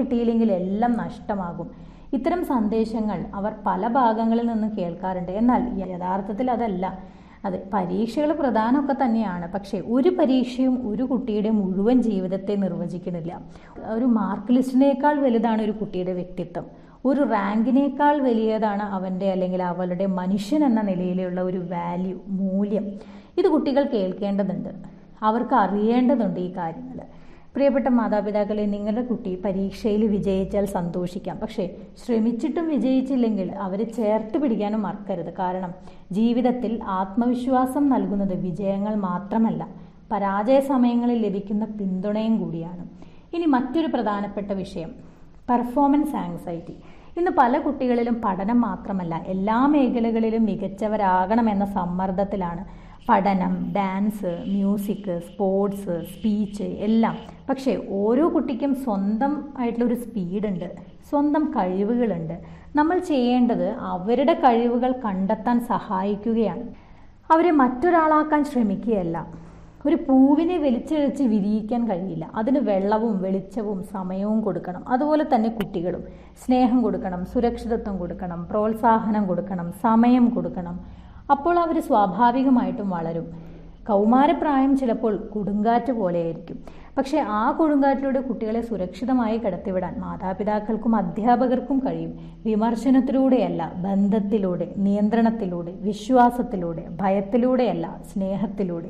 കിട്ടിയില്ലെങ്കിൽ എല്ലാം നഷ്ടമാകും ഇത്തരം സന്ദേശങ്ങൾ അവർ പല ഭാഗങ്ങളിൽ നിന്നും കേൾക്കാറുണ്ട് എന്നാൽ യഥാർത്ഥത്തിൽ അതല്ല അതെ പരീക്ഷകൾ പ്രധാനമൊക്കെ തന്നെയാണ് പക്ഷേ ഒരു പരീക്ഷയും ഒരു കുട്ടിയുടെ മുഴുവൻ ജീവിതത്തെ നിർവചിക്കുന്നില്ല ഒരു മാർക്ക് ലിസ്റ്റിനേക്കാൾ വലുതാണ് ഒരു കുട്ടിയുടെ വ്യക്തിത്വം ഒരു റാങ്കിനേക്കാൾ വലിയതാണ് അവൻ്റെ അല്ലെങ്കിൽ അവളുടെ മനുഷ്യൻ എന്ന നിലയിലുള്ള ഒരു വാല്യൂ മൂല്യം ഇത് കുട്ടികൾ കേൾക്കേണ്ടതുണ്ട് അവർക്ക് അറിയേണ്ടതുണ്ട് ഈ കാര്യങ്ങൾ പ്രിയപ്പെട്ട മാതാപിതാക്കളെ നിങ്ങളുടെ കുട്ടി പരീക്ഷയിൽ വിജയിച്ചാൽ സന്തോഷിക്കാം പക്ഷേ ശ്രമിച്ചിട്ടും വിജയിച്ചില്ലെങ്കിൽ അവരെ ചേർത്ത് പിടിക്കാനും മറക്കരുത് കാരണം ജീവിതത്തിൽ ആത്മവിശ്വാസം നൽകുന്നത് വിജയങ്ങൾ മാത്രമല്ല പരാജയ സമയങ്ങളിൽ ലഭിക്കുന്ന പിന്തുണയും കൂടിയാണ് ഇനി മറ്റൊരു പ്രധാനപ്പെട്ട വിഷയം പെർഫോമൻസ് ആങ്സൈറ്റി ഇന്ന് പല കുട്ടികളിലും പഠനം മാത്രമല്ല എല്ലാ മേഖലകളിലും മികച്ചവരാകണമെന്ന സമ്മർദ്ദത്തിലാണ് പഠനം ഡാൻസ് മ്യൂസിക് സ്പോർട്സ് സ്പീച്ച് എല്ലാം പക്ഷേ ഓരോ കുട്ടിക്കും സ്വന്തം ആയിട്ടുള്ളൊരു സ്പീഡുണ്ട് സ്വന്തം കഴിവുകളുണ്ട് നമ്മൾ ചെയ്യേണ്ടത് അവരുടെ കഴിവുകൾ കണ്ടെത്താൻ സഹായിക്കുകയാണ് അവരെ മറ്റൊരാളാക്കാൻ ശ്രമിക്കുകയല്ല ഒരു പൂവിനെ വലിച്ചിഴച്ച് വിരിയിക്കാൻ കഴിയില്ല അതിന് വെള്ളവും വെളിച്ചവും സമയവും കൊടുക്കണം അതുപോലെ തന്നെ കുട്ടികളും സ്നേഹം കൊടുക്കണം സുരക്ഷിതത്വം കൊടുക്കണം പ്രോത്സാഹനം കൊടുക്കണം സമയം കൊടുക്കണം അപ്പോൾ അവർ സ്വാഭാവികമായിട്ടും വളരും കൗമാരപ്രായം ചിലപ്പോൾ കൊടുങ്കാറ്റ് പോലെയായിരിക്കും പക്ഷേ ആ കൊടുങ്കാറ്റിലൂടെ കുട്ടികളെ സുരക്ഷിതമായി കടത്തിവിടാൻ മാതാപിതാക്കൾക്കും അധ്യാപകർക്കും കഴിയും വിമർശനത്തിലൂടെയല്ല ബന്ധത്തിലൂടെ നിയന്ത്രണത്തിലൂടെ വിശ്വാസത്തിലൂടെ ഭയത്തിലൂടെയല്ല സ്നേഹത്തിലൂടെ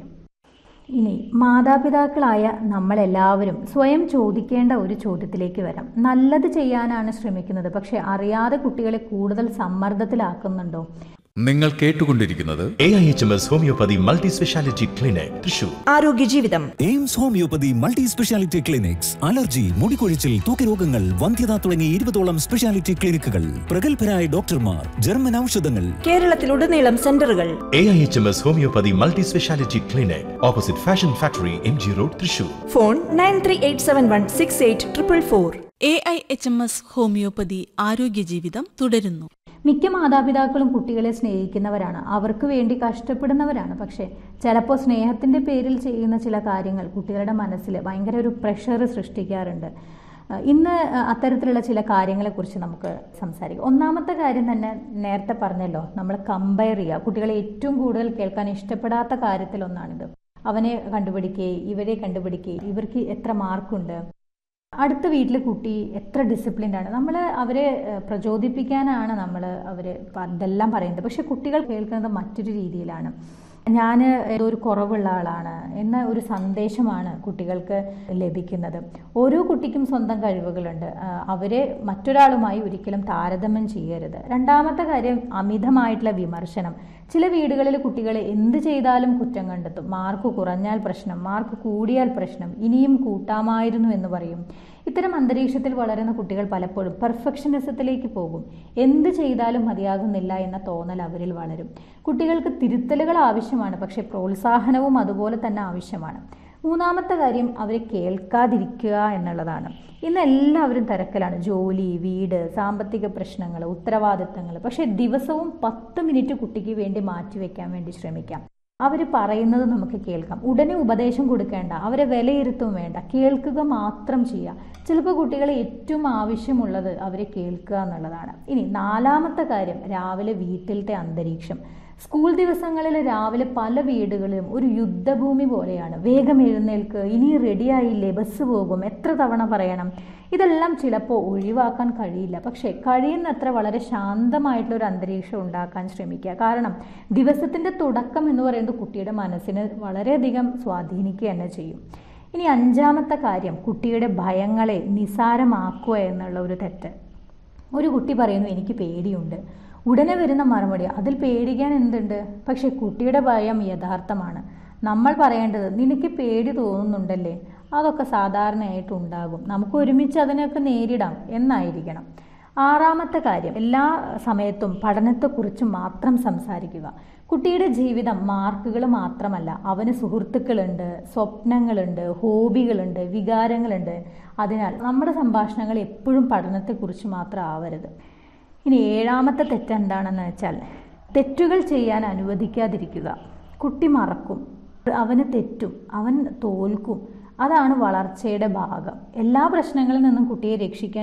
ഇനി മാതാപിതാക്കളായ നമ്മളെല്ലാവരും സ്വയം ചോദിക്കേണ്ട ഒരു ചോദ്യത്തിലേക്ക് വരാം നല്ലത് ചെയ്യാനാണ് ശ്രമിക്കുന്നത് പക്ഷെ അറിയാതെ കുട്ടികളെ കൂടുതൽ സമ്മർദ്ദത്തിലാക്കുന്നുണ്ടോ നിങ്ങൾ കേട്ടുകൊണ്ടിരിക്കുന്നത് A I H M S homoeopathy multi speciality clinic Thrissur ആരോഗ്യ ജീവിതം AIMS homoeopathy multi speciality clinics allergy മുടികൊഴിച്ചിൽ തൂക്കരോഗങ്ങൾ വന്ധ്യത തുടങ്ങി ഇരുപതോളം സ്പെഷ്യാലിറ്റി ക്ലിനിക്കുകൾ പ്രഗത്ഭരായ ഡോക്ടർമാർ ജർമ്മൻ ഔഷധങ്ങൾ കേരളത്തിലുടനീളം സെന്ററുകൾ A I H M S homoeopathy multi speciality clinic opposite fashion factory M G road Thrissur phone nine three eight seven one six eight triple four A I H M S homoeopathy ആരോഗ്യ ജീവിതം തുടരുന്നു മിക്ക മാതാപിതാക്കളും കുട്ടികളെ സ്നേഹിക്കുന്നവരാണ് അവർക്ക് വേണ്ടി കഷ്ടപ്പെടുന്നവരാണ് പക്ഷേ ചിലപ്പോൾ സ്നേഹത്തിൻ്റെ പേരിൽ ചെയ്യുന്ന ചില കാര്യങ്ങൾ കുട്ടികളുടെ മനസ്സിൽ ഭയങ്കര ഒരു പ്രഷർ സൃഷ്ടിക്കാറുണ്ട് അഹ് ഇന്ന് അത്തരത്തിലുള്ള ചില കാര്യങ്ങളെക്കുറിച്ച് നമുക്ക് സംസാരിക്കാം ഒന്നാമത്തെ കാര്യം തന്നെ നേരത്തെ പറഞ്ഞല്ലോ നമ്മൾ കമ്പയർ ചെയ്യുക കുട്ടികളെ ഏറ്റവും കൂടുതൽ കേൾക്കാൻ ഇഷ്ടപ്പെടാത്ത കാര്യത്തിലൊന്നാണിത് അവനെ കണ്ടുപിടിക്കേ ഇവരെ കണ്ടുപിടിക്കേ ഇവർക്ക് എത്ര മാർക്കുണ്ട് അടുത്ത വീട്ടിലെ കുട്ടി എത്ര ഡിസിപ്ലിൻഡ് ആണ് നമ്മൾ അവരെ ഏഹ്, പ്രചോദിപ്പിക്കാനാണ് നമ്മൾ അവർ ഇതെല്ലാം പറയുന്നത് പക്ഷെ കുട്ടികൾ കേൾക്കുന്നത് മറ്റൊരു രീതിയിലാണ് ഞാൻ ഏതോ ഒരു കുറവുള്ള ആളാണ് എന്ന ഒരു സന്ദേശമാണ് കുട്ടികൾക്ക് ലഭിക്കുന്നത് ഓരോ കുട്ടിക്കും സ്വന്തം കഴിവുകളുണ്ട് ആ, അവരെ മറ്റൊരാളുമായി ഒരിക്കലും താരതമ്യം ചെയ്യരുത് രണ്ടാമത്തെ കാര്യം അമിതമായിട്ടുള്ള വിമർശനം ചില വീടുകളിൽ കുട്ടികൾ എന്ത് ചെയ്താലും കുറ്റം കണ്ടെത്തും മാർക്ക് കുറഞ്ഞാൽ പ്രശ്നം മാർക്ക് കൂടിയാൽ പ്രശ്നം ഇനിയും കൂട്ടാമായിരുന്നു എന്ന് പറയും ഇത്തരം അന്തരീക്ഷത്തിൽ വളരുന്ന കുട്ടികൾ പലപ്പോഴും പെർഫെക്ഷനിസത്തിലേക്ക് പോകും എന്ത് ചെയ്താലും മതിയാകുന്നില്ല എന്ന തോന്നൽ അവരിൽ വളരും കുട്ടികൾക്ക് തിരുത്തലുകൾ ആവശ്യമാണ് പക്ഷേ പ്രോത്സാഹനവും അതുപോലെ തന്നെ ആവശ്യമാണ് മൂന്നാമത്തെ കാര്യം അവരെ കേൾക്കാതിരിക്കുക എന്നുള്ളതാണ് ഇന്ന് എല്ലാവരും തിരക്കിലാണ് ജോലി വീട് സാമ്പത്തിക പ്രശ്നങ്ങൾ ഉത്തരവാദിത്തങ്ങൾ പക്ഷേ ദിവസവും പത്ത് മിനിറ്റ് കുട്ടിക്ക് വേണ്ടി മാറ്റിവെക്കാൻ വേണ്ടി ശ്രമിക്കാം അവർ പറയുന്നത് നമുക്ക് കേൾക്കാം ഉടനെ ഉപദേശം കൊടുക്കേണ്ട അവരെ വിലയിരുത്തും വേണ്ട കേൾക്കുക മാത്രം ചെയ്യുക ചിലപ്പോൾ കുട്ടികളെ ഏറ്റവും ആവശ്യമുള്ളത് അവരെ കേൾക്കുക എന്നുള്ളതാണ് ഇനി നാലാമത്തെ കാര്യം രാവിലെ വീട്ടിലത്തെ അന്തരീക്ഷം സ്കൂൾ ദിവസങ്ങളിൽ രാവിലെ പല വീടുകളിലും ഒരു യുദ്ധഭൂമി പോലെയാണ് വേഗം എഴുന്നേൽക്ക് ഇനി റെഡിയായില്ലേ ബസ് പോകും എത്ര തവണ പറയണം ഇതെല്ലാം ചിലപ്പോൾ ഒഴിവാക്കാൻ കഴിയില്ല പക്ഷേ കഴിയുന്നത്ര വളരെ ശാന്തമായിട്ടുള്ള ഒരു അന്തരീക്ഷം ഉണ്ടാക്കാൻ ശ്രമിക്കുക കാരണം ദിവസത്തിൻ്റെ തുടക്കം എന്ന് പറയുന്നത് കുട്ടിയുടെ മനസ്സിന് വളരെയധികം സ്വാധീനിക്കുക തന്നെ ചെയ്യും ഇനി അഞ്ചാമത്തെ കാര്യം കുട്ടിയുടെ ഭയങ്ങളെ നിസാരമാക്കുക എന്നുള്ള ഒരു തെറ്റ് ഒരു കുട്ടി പറയുന്നു എനിക്ക് പേടിയുണ്ട് ഉടനെ വരുന്ന മറുപടി അതിൽ പേടിക്കാൻ എന്തുണ്ട് പക്ഷെ കുട്ടിയുടെ ഭയം യഥാർത്ഥമാണ് നമ്മൾ പറയേണ്ടത് നിനക്ക് പേടി തോന്നുന്നുണ്ടല്ലേ അതൊക്കെ സാധാരണയായിട്ട് ഉണ്ടാകും നമുക്ക് ഒരുമിച്ച് അതിനൊക്കെ നേരിടാം എന്നായിരിക്കണം ആറാമത്തെ കാര്യം എല്ലാ സമയത്തും പഠനത്തെക്കുറിച്ച് മാത്രം സംസാരിക്കുക കുട്ടിയുടെ ജീവിതം മാർക്കുകൾ മാത്രമല്ല അവന് സുഹൃത്തുക്കളുണ്ട് സ്വപ്നങ്ങളുണ്ട് ഹോബികളുണ്ട് വികാരങ്ങളുണ്ട് അതിനാൽ നമ്മുടെ സംഭാഷണങ്ങൾ എപ്പോഴും പഠനത്തെക്കുറിച്ച് മാത്രം ആവരുത് ഇനി ഏഴാമത്തെ തെറ്റെന്താണെന്ന് വെച്ചാൽ തെറ്റുകൾ ചെയ്യാൻ അനുവദിക്കാതിരിക്കുക കുട്ടി മറക്കും അവന് തെറ്റും അവൻ തോൽക്കും അതാണ് വളർച്ചയുടെ ഭാഗം എല്ലാ പ്രശ്നങ്ങളിൽ നിന്നും കുട്ടിയെ രക്ഷിക്കാൻ